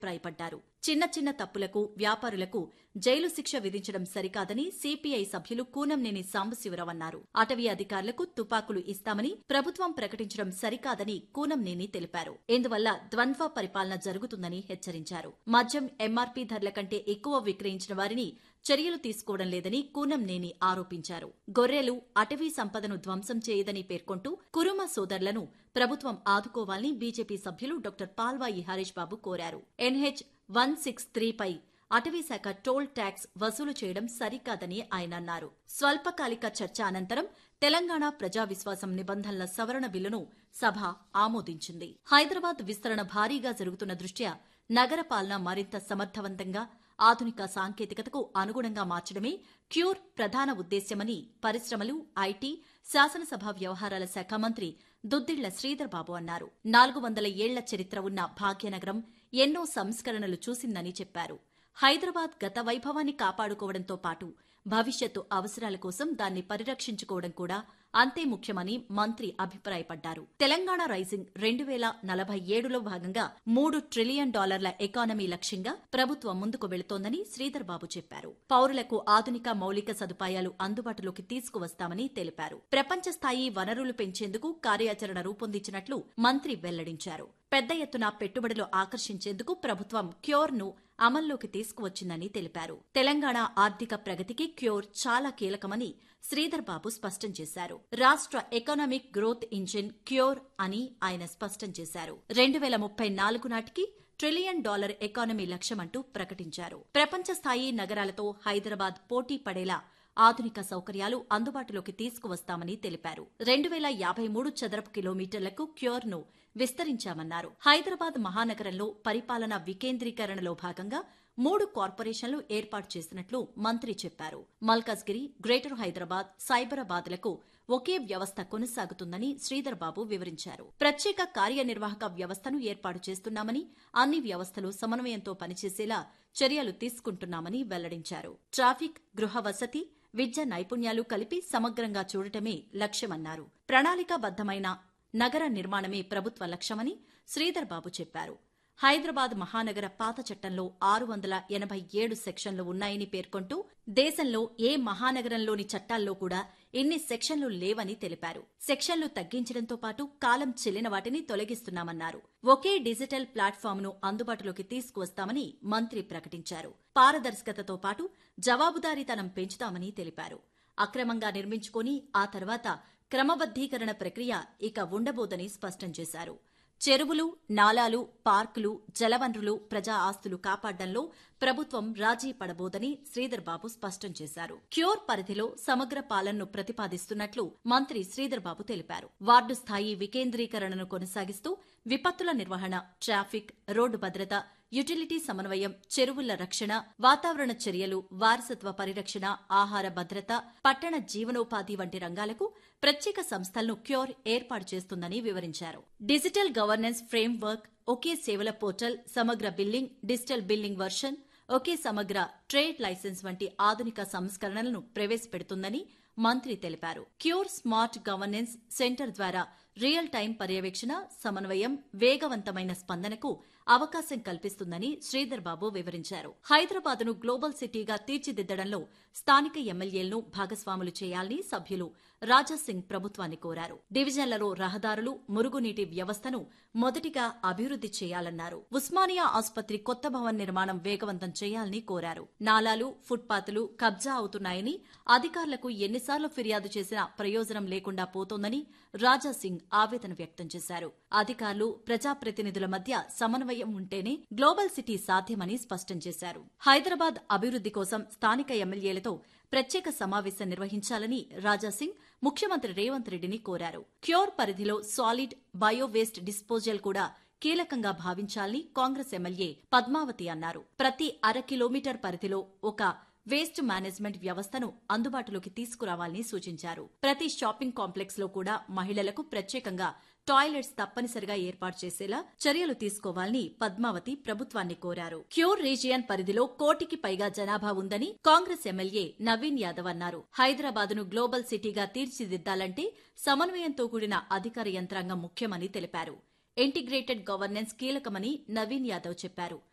అభిప్రాయపడ్డారు చిన్న చిన్న తప్పులకు వ్యాపారులకు జైలు శిక్ష విధించడం సరికాదని సిపిఐ సభ్యులు కూనంనేని సాంబశివరావు అన్నారు అటవీ అధికారులకు తుపాకులు ఇస్తామని ప్రభుత్వం ప్రకటించడం సరికాదని కూనంనేని తెలిపారు ఇందువల్ల ద్వంద్వ పరిపాలన జరుగుతుందని హెచ్చరించారు మద్యం ఎంఆర్పీ ధరల కంటే ఎక్కువ విక్రయించిన వారిని చర్యలు తీసుకోవడం లేదని కూనంనేని ఆరోపించారు గొర్రెలు అటవీ సంపదను ధ్వంసం చేయదని పేర్కొంటూ కురుమ సోదరులను ప్రభుత్వం ఆదుకోవాలని బీజేపీ సభ్యులు డాక్టర్ పాల్వాయి హరీష్ బాబు కోరారు ఎన్హెచ్ వన్ సిక్స్ త్రీపై అటవీశాఖ టోల్ ట్యాక్స్ వసూలు చేయడం సరికాదని ఆయన అన్నారు స్వల్పకాలిక చర్చ అనంతరం తెలంగాణ ప్రజా విశ్వాసం నిబంధనల సవరణ బిల్లును సభ ఆమోదించింది హైదరాబాద్ విస్తరణ భారీగా జరుగుతున్న దృష్ట్యా నగర పాలన మరింత సమర్థవంతంగా ఆధునిక సాంకేతికతకు అనుగుణంగా మార్చడమే క్యూర్ ప్రధాన ఉద్దేశ్యమని పరిశ్రమలు ఐటీ శాసనసభ వ్యవహారాల శాఖ మంత్రి దుద్దిళ్ల శ్రీధర్ బాబు అన్నారు నాలుగు వందల ఏళ్ల చరిత్ర ఉన్న భాగ్యనగరం ఎన్నో సంస్కరణలు చూసిందని చెప్పారు హైదరాబాద్ గత వైభవాన్ని కాపాడుకోవడంతో పాటు భవిష్యత్తు అవసరాల కోసం దాన్ని పరిరక్షించుకోవడం కూడా అంతే ముఖ్యమని మంత్రి అభిప్రాయపడ్డారు తెలంగాణ రైజింగ్ రెండు వేల నలభై ఏడులో భాగంగా మూడు ట్రిలియన్ డాలర్ల ఎకానమీ లక్ష్యంగా ప్రభుత్వం ముందుకు వెళుతోందని శ్రీధర్ బాబు చెప్పారు పౌరులకు ఆధునిక మౌలిక సదుపాయాలు అందుబాటులోకి తీసుకువస్తామని తెలిపారు ప్రపంచ స్థాయి వనరులు పెంచేందుకు కార్యాచరణ రూపొందించినట్లు మంత్రి వెల్లడించారు పెద్ద ఎత్తున పెట్టుబడులు ఆకర్షించేందుకు ప్రభుత్వం క్యూర్ ను అమల్లోకి తీసుకువచ్చిందని తెలిపారు తెలంగాణ ఆర్థిక ప్రగతికి క్యూర్ చాలా కీలకమని శ్రీధర్ బాబు స్పష్టం చేశారు రాష్ట్ర ఎకనామిక్ గ్రోత్ ఇంజిన్ క్యూర్ అని ఆయన స్పష్టం చేశారు రెండు వేల ముప్పై నాలుగు నాటికి ట్రిలియన్ డాలర్ ఎకానమీ లక్ష్యమంటూ ప్రకటించారు ప్రపంచ స్థాయి నగరాలతో హైదరాబాద్ పోటీ పడేలా ఆధునిక సౌకర్యాలు అందుబాటులోకి తీసుకువస్తామని తెలిపారు రెండు వేల యాభై మూడు చదరపు కిలోమీటర్లకు క్యూర్ ను విస్తరించామన్నారు హైదరాబాద్ మహానగరంలో పరిపాలన వికేంద్రీకరణలో భాగంగా మూడు కార్పొరేషన్లు ఏర్పాటు చేసినట్లు మంత్రి చెప్పారు మల్కాజ్గిరి గ్రేటర్ హైదరాబాద్ సైబరాబాద్లకు ఒకే వ్యవస్థ కొనసాగుతుందని శ్రీధర్ బాబు వివరించారు ప్రత్యేక కార్యనిర్వాహక వ్యవస్థను ఏర్పాటు చేస్తున్నామని అన్ని వ్యవస్థలు సమన్వయంతో పనిచేసేలా చర్యలు తీసుకుంటున్నామని వెల్లడించారు ట్రాఫిక్ గృహ వసతి విద్య నైపుణ్యాలు కలిపి సమగ్రంగా చూడటమే లక్ష్యమన్నారు ప్రణాళికాబద్దమైన నగర నిర్మాణమే ప్రభుత్వ లక్ష్యమని శ్రీధర్ బాబు చెప్పారు హైదరాబాద్ మహానగర పాత చట్టంలో ఆరు వందల ఎనభై ఏడు సెక్షన్లు ఉన్నాయని పేర్కొంటూ దేశంలో ఏ మహానగరంలోని చట్టాల్లో కూడా ఇన్ని సెక్షన్లు లేవని తెలిపారు సెక్షన్లు తగ్గించడంతో పాటు కాలం చెల్లిన వాటిని తొలగిస్తున్నామన్నారు ఒకే డిజిటల్ ప్లాట్ఫామ్ను అందుబాటులోకి తీసుకువస్తామని మంత్రి ప్రకటించారు పారదర్శకతతో పాటు జవాబుదారీతనం పెంచుతామని తెలిపారు అక్రమంగా నిర్మించుకొని ఆ తర్వాత క్రమబద్దీకరణ ప్రక్రియ ఇక ఉండబోదని స్పష్టం చేశారు చెరువులు నాలాలు పార్కులు జలవనరులు ప్రజా ఆస్తులు కాపాడడంలో ప్రభుత్వం రాజీ పడబోదని శ్రీధర్ బాబు స్పష్టం చేశారు క్యూర్ పరిధిలో సమగ్ర పాలనను ప్రతిపాదిస్తున్నట్లు మంత్రి శ్రీధర్ బాబు తెలిపారు వార్డు స్థాయి వికేంద్రీకరణను కొనసాగిస్తూ విపత్తుల నిర్వహణ ట్రాఫిక్ రోడ్డు భద్రత యుటిలిటీ సమన్వయం చెరువుల రక్షణ వాతావరణ చర్యలు వారసత్వ పరిరక్షణ ఆహార భద్రత పట్టణ జీవనోపాధి వంటి రంగాలకు ప్రత్యేక సంస్థలను క్యూర్ ఏర్పాటు చేస్తుందని వివరించారు డిజిటల్ గవర్నెన్స్ ఫ్రేమ్ వర్క్ ఒకే సేవల పోర్టల్ సమగ్ర బిల్లింగ్ డిజిటల్ బిల్లింగ్ వర్షన్ ఒకే సమగ్ర ట్రేడ్ లైసెన్స్ వంటి ఆధునిక సంస్కరణలను ప్రవేశపెడుతుందని మంత్రి తెలిపారు క్యూర్ స్మార్ట్ గవర్నెన్స్ సెంటర్ ద్వారా రియల్ టైం పర్యవేక్షణ సమన్వయం వేగవంతమైన స్పందనకు అవకాశం కల్పిస్తుందని శ్రీధర్ బాబు వివరించారు హైదరాబాద్ను గ్లోబల్ సిటీగా తీర్చిదిద్దడంలో స్థానిక ఎమ్మెల్యేలను భాగస్వాములు చేయాలని సభ్యులు రాజాసింగ్ ప్రభుత్వాన్ని కోరారు డివిజన్లలో రహదారులు మురుగునీటి వ్యవస్థను మొదటిగా అభివృద్ది చేయాలన్నారు ఉస్మానియా ఆసుపత్రి కొత్త భవన్ నిర్మాణం వేగవంతం చేయాలని కోరారు నాలాలు ఫుట్పాత్లు కబ్జా అవుతున్నాయని అధికారులకు ఎన్నిసార్లు ఫిర్యాదు చేసినా ప్రయోజనం లేకుండా పోతోందని రాజాసింగ్ ఆవేదన వ్యక్తం చేశారు అధికారులు ప్రజాప్రతినిధుల మధ్య సమన్వయం ఉంటేనే గ్లోబల్ సిటీ సాధ్యమని స్పష్టం చేశారు హైదరాబాద్ అభివృద్ది కోసం స్థానిక ఎమ్మెల్యేలతో ప్రత్యేక సమావేశం నిర్వహించాలని రాజాసింగ్ ముఖ్యమంత్రి రేవంత్ రెడ్డిని కోరారు క్యూర్ పరిధిలో సాలిడ్ బయో వేస్ట్ డిస్పోజల్ కూడా కీలకంగా భావించాలని కాంగ్రెస్ ఎమ్మెల్యే పద్మావతి అన్నారు ప్రతి అర కిలోమీటర్ పరిధిలో ఒక వేస్ట్ మేనేజ్మెంట్ వ్యవస్థను అందుబాటులోకి తీసుకురావాలని సూచించారు ప్రతి షాపింగ్ కాంప్లెక్స్ లో కూడా మహిళలకు ప్రత్యేకంగా టాయిలెట్స్ తప్పనిసరిగా ఏర్పాటు చేసేలా చర్యలు తీసుకోవాలని పద్మావతి ప్రభుత్వాన్ని కోరారు క్యూర్ రీజియన్ పరిధిలో కోటికి పైగా జనాభా ఉందని కాంగ్రెస్ ఎమ్మెల్యే నవీన్ యాదవ్ అన్నారు హైదరాబాద్ ను గ్లోబల్ సిటీగా తీర్చిదిద్దాలంటే సమన్వయంతో కూడిన అధికార యంత్రాంగం ముఖ్యమని తెలిపారు ఇంటిగ్రేటెడ్ గవర్నెన్స్ కీలకమని నవీన్ యాదవ్ చెప్పారు